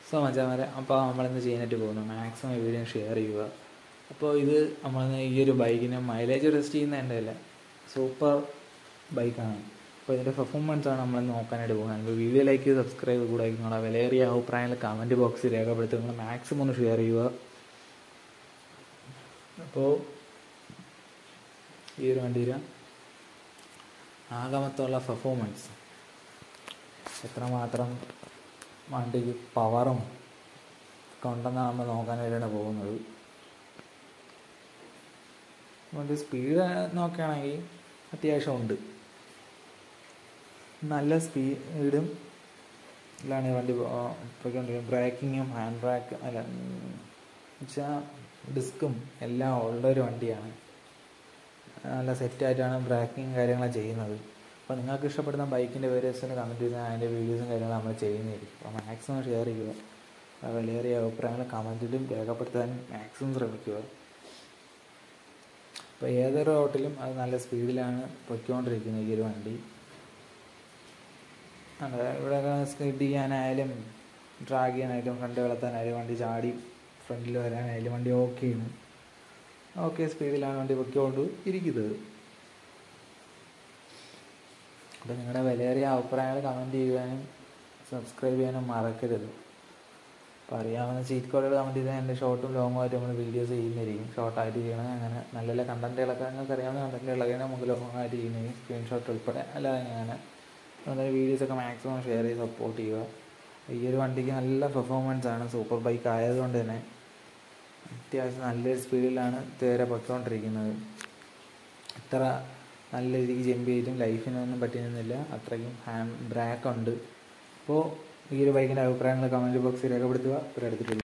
so മച്ചാമാരെ അപ്പോൾ നമ്മളിന്ന് ചെയ്യാനായിട്ട് പോകുന്നു മാക്സിമം വീഡിയോ ഷെയർ ചെയ്യുക അപ്പോൾ ഇത് നമ്മളിന്ന് ഈ ഒരു ബൈക്കിന് മൈലേജ് ടെസ്റ്റ് ചെയ്യുന്നതിൻ്റെ അല്ല സൂപ്പർ ബൈക്കാണ് അപ്പോൾ ഇതിൻ്റെ പെർഫോമൻസ് ആണ് നമ്മൾ നോക്കാനായിട്ട് പോകുന്നത് അപ്പോൾ വീഡിയോ ലൈക്ക് ചെയ്ത് സബ്സ്ക്രൈബ് കൂടെ നിങ്ങളുടെ വിലയേറിയ അഭിപ്രായങ്ങൾ കമൻറ്റ് ബോക്സിൽ രേഖപ്പെടുത്തി നിങ്ങൾ മാക്സിമം ഒന്ന് ഷെയർ ചെയ്യുക അപ്പോൾ ഈ ഒരു വണ്ടിയുടെ ആകമത്തുള്ള പെർഫോമൻസ് എത്രമാത്രം വണ്ടിക്ക് പവറും ഒക്കെ ഉണ്ടെന്നാണ് നമ്മൾ നോക്കാനായിട്ടാണ് പോകുന്നത് വണ്ടി സ്പീഡ് നോക്കുകയാണെങ്കിൽ അത്യാവശ്യം ഉണ്ട് നല്ല സ്പീഡും ഇതിലാണ് ഈ വണ്ടി പോയിക്കൊണ്ടിരിക്കുന്നത് ബ്രേക്കിങ്ങും ഹാൻഡ് ബ്രേക്ക് അല്ല വെച്ചാൽ ഡിസ്കും എല്ലാം ഉള്ളൊരു വണ്ടിയാണ് നല്ല സെറ്റായിട്ടാണ് ബ്രേക്കിങ് കാര്യങ്ങളും ചെയ്യുന്നത് അപ്പോൾ നിങ്ങൾക്ക് ഇഷ്ടപ്പെടുന്ന ബൈക്കിൻ്റെ വേരിയസിന് കമൻറ്റ് ചെയ്താൽ അതിൻ്റെ വീഡിയോസും കാര്യങ്ങളും നമ്മൾ ചെയ്യുന്നതായിരിക്കും അപ്പോൾ മാക്സിമം ഷെയർ ചെയ്യുക വിലയേറിയ അഭിപ്രായങ്ങൾ കമൻറ്റിലും രേഖപ്പെടുത്താൻ മാക്സിമം ശ്രമിക്കുക അപ്പോൾ ഏതൊരു റോട്ടിലും അത് നല്ല സ്പീഡിലാണ് പൊയ്ക്കൊണ്ടിരിക്കുന്നത് ഈ ഒരു വണ്ടി അതെ ഇവിടെ സ്കിഡ് ചെയ്യാനായാലും ഡ്രാഗ് ചെയ്യാനായാലും ഫ്രണ്ട് വളർത്താനായാലും വണ്ടി ചാടി ഫ്രണ്ടിൽ വരാനായാലും വണ്ടി ഓക്കെ ചെയ്യുന്നു ഓക്കെ സ്പീഡിലാണ് വണ്ടി പൊയ്ക്കൊണ്ട് ഇരിക്കുന്നത് അപ്പോൾ നിങ്ങളുടെ വിലയേറിയ അഭിപ്രായങ്ങൾ കമൻറ്റ് ചെയ്യുവാനും സബ്സ്ക്രൈബ് ചെയ്യാനും മറക്കരുത് അപ്പോൾ അറിയാവുന്ന ചീറ്റ് കോഡുകൾ കമൻറ്റ് ചെയ്താൽ എൻ്റെ ഷോർട്ടും ലോങ്ങും ആയിട്ട് നമ്മൾ വീഡിയോസ് ചെയ്യുന്നതായിരിക്കും ഷോർട്ടായിട്ട് ചെയ്യണം അങ്ങനെ നല്ല നല്ല കണ്ടൻറ്റുകളൊക്കെ നിങ്ങൾക്ക് അറിയാവുന്ന കണ്ടൻറ്റുകളൊക്കെ നമുക്ക് ലോങ്ങായിട്ട് ചെയ്യുന്നതായിരിക്കും സ്ക്രീൻഷോട്ട് ഉൾപ്പെടെ അല്ലാതെ അങ്ങനെ അതുപോലെ വീഡിയോസൊക്കെ മാക്സിമം ഷെയർ ചെയ്ത് സപ്പോർട്ട് ചെയ്യുക ഈ ഒരു വണ്ടിക്ക് നല്ല പെർഫോമൻസ് ആണ് സൂപ്പർ ബൈക്ക് ആയതുകൊണ്ട് തന്നെ അത്യാവശ്യം നല്ലൊരു സ്പീഡിലാണ് ഇതുവരെ പൊയ്ക്കൊണ്ടിരിക്കുന്നത് ഇത്ര നല്ല രീതിക്ക് ജമ്പ് ചെയ്തിട്ടും ലൈഫിനൊന്നും പറ്റിയിരുന്നില്ല അത്രയ്ക്കും ഹാൻഡ് ബ്രേക്ക് ഉണ്ട് അപ്പോൾ ഈ ഒരു ബൈക്കിൻ്റെ അഭിപ്രായങ്ങൾ കമൻറ്റ് ബോക്സിൽ രേഖപ്പെടുത്തുക ഒരു അടുത്തിട്ട്